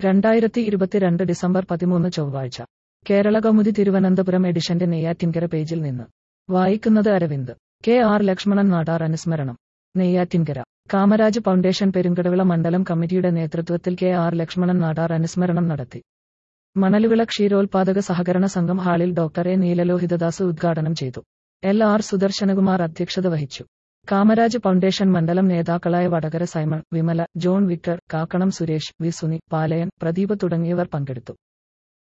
രണ്ടായിരത്തി ഇരുപത്തിരണ്ട് ഡിസംബർ പതിമൂന്ന് ചൊവ്വാഴ്ച കേരള കൗമുദി തിരുവനന്തപുരം എഡിഷന്റെ നെയ്യാറ്റിൻകര പേജിൽ നിന്ന് വായിക്കുന്നത് അരവിന്ദ് കെ ആർ ലക്ഷ്മണൻ നാടാർ അനുസ്മരണം നെയ്യാറ്റിൻകര കാമരാജ് ഫൗണ്ടേഷൻ പെരുങ്കടവിള മണ്ഡലം കമ്മിറ്റിയുടെ നേതൃത്വത്തിൽ കെ ആർ ലക്ഷ്മണൻ നാടാർ അനുസ്മരണം നടത്തി മണലുവിള ക്ഷീരോത്പാദക സഹകരണ സംഘം ഹാളിൽ ഡോക്ടർ എ നീലലോഹിതദാസ് ഉദ്ഘാടനം ചെയ്തു എൽ ആർ സുദർശനകുമാർ അധ്യക്ഷത വഹിച്ചു കാമരാജ് ഫൗണ്ടേഷൻ മണ്ഡലം നേതാക്കളായ Vadakara Simon Vimala John Victor Kakkanam Suresh V Suni Palayan Pradeep തുടങ്ങിയവർ പങ്കെടുത്തു